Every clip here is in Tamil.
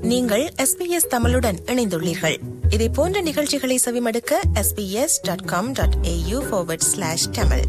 நீங்கள் எஸ்பிஎஸ் தமிழுடன் இணைந்துள்ளீர்கள் இதே போன்ற நிகழ்ச்சிகளை செவிமடுக்க SBS dot com dot AU slash Tamil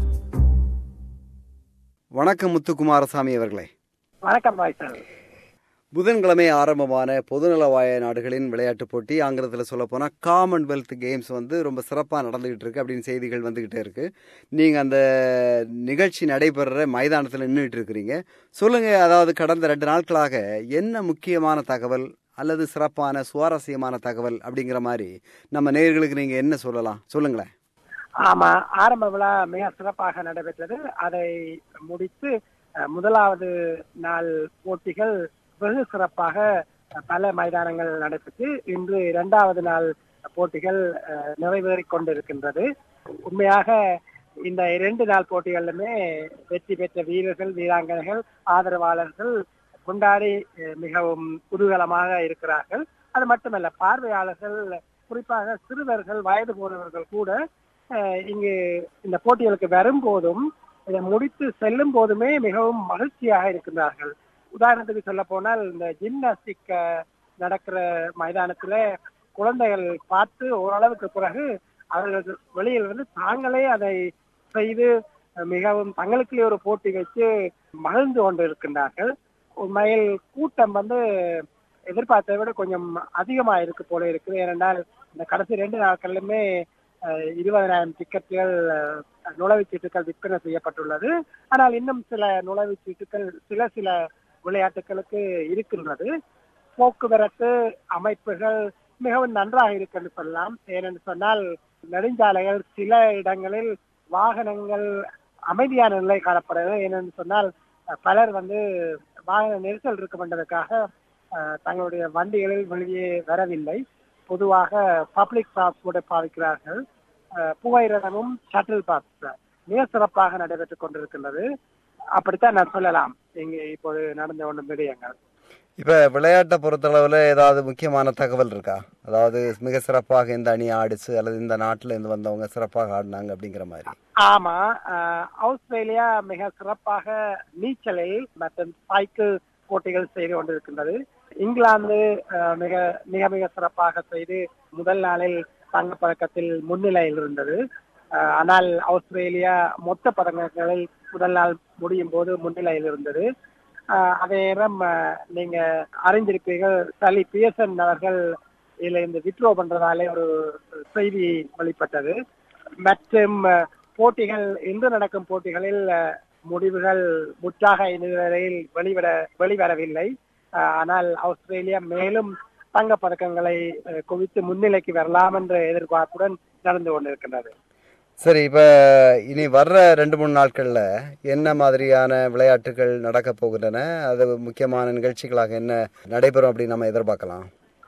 வணக்கம் முத்துக்குமாரசாமி அவர்களே வணக்கம் வாய்ஸ் புதன்கிழமை ஆரம்பமான பொதுநலவாய நாடுகளின் விளையாட்டுப் போட்டி ஆங்கிலத்தில் சொல்லப்போனால் காமன்வெல்த் கேம்ஸ் வந்து ரொம்ப சிறப்பாக நடந்துகிட்டு இருக்கு அப்படின்னு செய்திகள் வந்துகிட்டே இருக்கு நீங்கள் அந்த நிகழ்ச்சி நடைபெறுற மைதானத்தில் நின்றுட்டு இருக்கிறீங்க சொல்லுங்க அதாவது கடந்த ரெண்டு நாட்களாக என்ன முக்கியமான தகவல் அல்லது சிறப்பான சுவாரஸ்யமான தகவல் அப்படிங்கிற மாதிரி நம்ம நேயர்களுக்கு நீங்கள் என்ன சொல்லலாம் சொல்லுங்களேன் ஆமா ஆரம்ப விழா மிக சிறப்பாக நடைபெற்றது அதை முடித்து அஹ், முதலாவது நாள் போட்டிகள் வெகு சிறப்பாக அஹ், பல மைதானங்கள் நடைபெற்று இன்று இரண்டாவது நாள் போட்டிகள் அஹ், நிறைவேறிக் கொண்டிருக்கின்றது உண்மையாக இந்த இரண்டு நாள் போட்டிகளிலுமே வெற்றி பெற்ற வீரர்கள் வீராங்கனைகள் ஆதரவாளர்கள் கொண்டாடி அஹ், மிகவும் குதூகலமாக இருக்கிறார்கள் அது மட்டுமல்ல பார்வையாளர்கள் குறிப்பாக சிறுவர்கள் வயது போனவர்கள் கூட அஹ், இங்கு இந்த போட்டிகளுக்கு வரும்போதும் இதை முடித்து செல்லும் போதுமே மிகவும் மகிழ்ச்சியாக இருக்கின்றார்கள் உதாரணத்துக்கு சொல்ல போனால் இந்த ஜிம்னாஸ்டிக் நடக்கிற மைதானத்துல குழந்தைகள் பார்த்து ஓரளவுக்கு பிறகு அவர்கள் வெளியில் வந்து தாங்களே அதை செய்து அஹ், மிகவும் தங்களுக்குள்ளே ஒரு போட்டி வச்சு மகிழ்ந்து கொண்டு இருக்கின்றார்கள் உண்மையில் கூட்டம் வந்து எதிர்பார்த்ததை விட கொஞ்சம் அதிகமா இருக்கு போல இருக்குது ஏனென்றால் இந்த கடைசி ரெண்டு நாட்களிலுமே அஹ், இருபதாயிரம் டிக்கெட்டுகள் அஹ், நுழைவுச் சீட்டுகள் விற்பனை செய்யப்பட்டுள்ளது ஆனால் இன்னும் சில நுழைவுச் சீட்டுகள் சில சில விளையாட்டுகளுக்கு இருக்கின்றது போக்குவரத்து அமைப்புகள் மிகவும் நன்றாக இருக்கு என்று சொல்லலாம் ஏனென்று சொன்னால் நெடுஞ்சாலைகள் சில இடங்களில் வாகனங்கள் அமைதியான நிலை காணப்படுகிறது ஏனென்று சொன்னால் அஹ், பலர் வந்து வாகன நெரிசல் இருக்கும் என்பதற்காக அஹ், தங்களுடைய வண்டிகளில் வெளியே வரவில்லை பொதுவாக பப்ளிக் டிரான்ஸ்போர்ட்டை பாவிக்கிறார்கள் அஹ், புகையிரதமும் ஷட்டில் பாஸ் மிக சிறப்பாக நடைபெற்றுக் கொண்டிருக்கின்றது அப்படித்தான் நான் சொல்லலாம் இங்கே இப்போது நடந்து கொண்டும் விடயங்கள் இப்போ விளையாட்டை பொறுத்தளவில் ஏதாவது முக்கியமான தகவல் இருக்கா அதாவது மிக சிறப்பாக இந்த அணி ஆடிச்சு அல்லது இந்த நாட்டில் இருந்து வந்தவங்க சிறப்பாக ஆடினாங்க அப்படிங்கிற மாதிரி ஆமா அஹ், ஆஸ்திரேலியா மிக சிறப்பாக நீச்சலில் மற்றும் சைக்கிள் போட்டிகள் செய்து கொண்டிருக்கின்றது இங்கிலாந்து அஹ், மிக மிக மிக சிறப்பாக செய்து முதல் நாளில் தங்கப்பதக்கத்தில் முன்னிலையில் இருந்தது அஹ், ஆனால் ஆஸ்திரேலியா மொத்த பதக்கங்களில் முதல் நாள் முடியும் போது முன்னிலையில் இருந்தது அஹ், அதே நேரம் அஹ், நீங்க அறிந்திருப்பீர்கள் சலி பியசன் அவர்கள் இதுல இந்த வித்ரோ பண்றதாலே ஒரு செய்தி வெளிப்பட்டது மற்றும் அஹ், போட்டிகள் இன்று நடக்கும் போட்டிகளில் அஹ், முடிவுகள் முற்றாக இதுவரையில் வெளிவிட வெளிவரவில்லை அஹ், ஆனால் ஆஸ்திரேலியா மேலும் தங்க பதக்கங்களை அஹ், குவித்து முன்னிலைக்கு வரலாம் என்ற எதிர்பார்ப்புடன் நடந்து கொண்டிருக்கின்றது சரி இப்போ இனி வர்ற ரெண்டு மூணு நாட்களில் என்ன மாதிரியான விளையாட்டுகள் நடக்க போகின்றன அது முக்கியமான நிகழ்ச்சிகளாக என்ன நடைபெறும் அப்படின்னு நம்ம எதிர்பார்க்கலாம்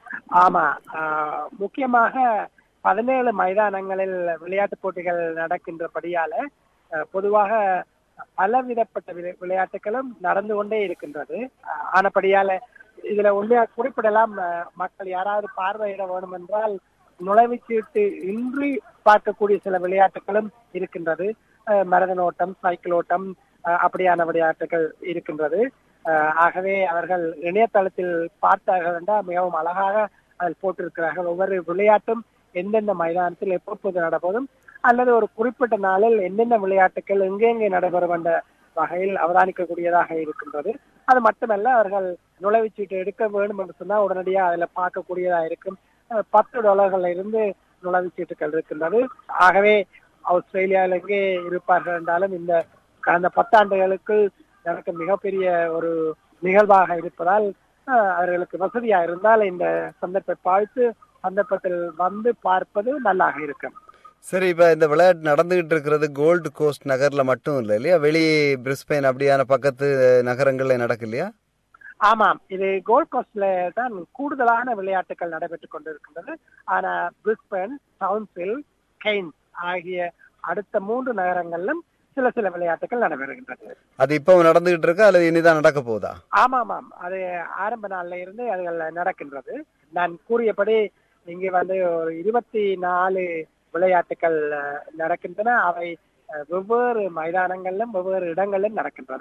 ஆமா ஆஹ், முக்கியமாக பதினேழு மைதானங்களில் விளையாட்டுப் போட்டிகள் நடக்கின்றபடியால அஹ், பொதுவாக பலவிதப்பட்ட விளை- விளையாட்டுகளும் நடந்து கொண்டே இருக்கின்றது ஆஹ், ஆனபடியால இதுல உண்மையா குறிப்பிடலாம் அஹ், மக்கள் யாராவது பார்வையிட வேண்டும் என்றால் நுழைவுச்சீட்டு இன்றி பார்க்கக்கூடிய சில விளையாட்டுகளும் இருக்கின்றது அஹ், மரதன் ஓட்டம் சைக்கிள் ஓட்டம் அஹ், அப்படியான விளையாட்டுகள் இருக்கின்றது அஹ், ஆகவே அவர்கள் இணையதளத்தில் பார்த்தார்கள் என்றால் மிகவும் அழகாக அதில் போட்டிருக்கிறார்கள் ஒவ்வொரு விளையாட்டும் எந்தெந்த மைதானத்தில் எப்போது நடப்பதும் அல்லது ஒரு குறிப்பிட்ட நாளில் என்னென்ன விளையாட்டுகள் எங்கெங்கே நடைபெறும் என்ற வகையில் அவதானிக்கக்கூடியதாக இருக்கின்றது அது மட்டுமல்ல அவர்கள் நுழைவுச்சீட்டு எடுக்க வேண்டும் என்று சொன்னால் உடனடியாக அதுல பார்க்கக்கூடியதாக இருக்கும் அஹ், பத்து டாலர்கள்ல இருந்து நுழைவுச்சீட்டுகள் இருக்கின்றது ஆகவே ஆஸ்திரேலியாவில் எங்கே இருப்பார்கள் என்றாலும் இந்த கடந்த பத்தாண்டுகளுக்கு எனக்கு மிகப்பெரிய ஒரு நிகழ்வாக இருப்பதால் அஹ், அவர்களுக்கு வசதியா இருந்தால் இந்த சந்தர்ப்பத்தை பார்த்து சந்தர்ப்பத்தில் வந்து பார்ப்பது நல்லாக இருக்கும் சரி இப்போ இந்த விளையாட்டு நடந்துகிட்டு இருக்கிறது கோல்டு கோஸ்ட் நகரில் மட்டும் இல்லை இல்லையா வெளி பிரிஸ்பெயின் அப்படியான பக்கத்து நகரங்களில் நடக்கு இல்லையா ஆமாம் இது கோல்ட் கோஸ்ட்ல தான் கூடுதலான விளையாட்டுகள் நடைபெற்றுக் கொண்டிருக்கின்றது ஆனா பிரிஸ்பன் டவுன்சில் கெய்ன்ஸ் ஆகிய அடுத்த மூன்று நகரங்களிலும் சில சில விளையாட்டுகள் நடைபெறுகின்றது அது இப்போ நடந்துகிட்டு இருக்கா அல்லது இனிதான் நடக்க போகுதா ஆமாம் அது ஆரம்ப நாள்ல இருந்து அதுகள் நடக்கின்றது நான் கூறியபடி இங்கே வந்து ஒரு இருபத்தி நாலு விளையாட்டுகள் அஹ், நடக்கின்றன அவை அஹ், வெவ்வேறு மைதானங்களிலும் வெவ்வேறு இடங்களிலும் நடக்கின்றது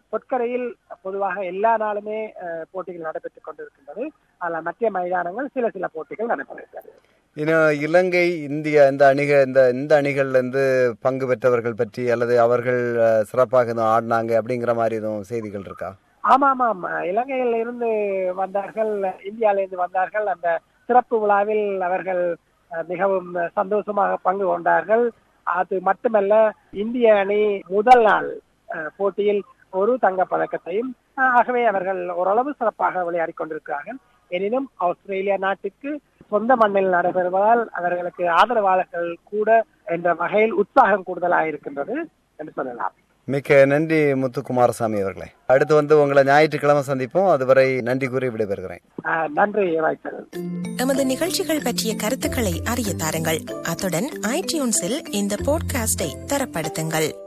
பொற்கரையில் பொதுவாக எல்லா நாளுமே அஹ், போட்டிகள் நடைபெற்றுக் கொண்டிருக்கின்றது அதில் மற்ற மைதானங்கள் சில சில போட்டிகள் நடைபெறுகிறது இன்னும் இலங்கை இந்தியா இந்த அணிக இந்த இந்த அணிகள்ல இருந்து பங்கு பெற்றவர்கள் பற்றி அல்லது அவர்கள் அஹ், சிறப்பாக எதுவும் ஆடினாங்க அப்படிங்கிற மாதிரி எதுவும் செய்திகள் இருக்கா ஆமா ஆமாம் இலங்கையில இருந்து வந்தார்கள் இந்தியாவில இருந்து வந்தார்கள் அந்த சிறப்பு விழாவில் அவர்கள் அஹ், மிகவும் சந்தோஷமாக பங்கு கொண்டார்கள் அது மட்டுமல்ல இந்திய அணி முதல் நாள் அஹ், போட்டியில் ஒரு தங்கப் பதக்கத்தையும் அஹ், ஆகவே அவர்கள் ஓரளவு சிறப்பாக விளையாடி கொண்டிருக்கிறார்கள் எனினும் ஆஸ்திரேலியா நாட்டுக்கு சொந்த மண்ணில் நடைபெறுவதால் அவர்களுக்கு ஆதரவாளர்கள் கூட என்ற வகையில் உற்சாகம் கூடுதலாக இருக்கின்றது என்று சொல்லலாம் மிக்க நன்றி முத்துக்குமாரசாமி அவர்களே அடுத்து வந்து உங்களை ஞாயிற்றுக்கிழமை சந்திப்போம் அதுவரை நன்றி கூறி விடைபெறுகிறேன் அஹ், நன்றி வாய்த்தது எமது நிகழ்ச்சிகள் பற்றிய கருத்துக்களை அறிய தாருங்கள் அத்துடன் ஐடியூன்ஸில் இந்த போட்காஸ்டை தரப்படுத்துங்கள்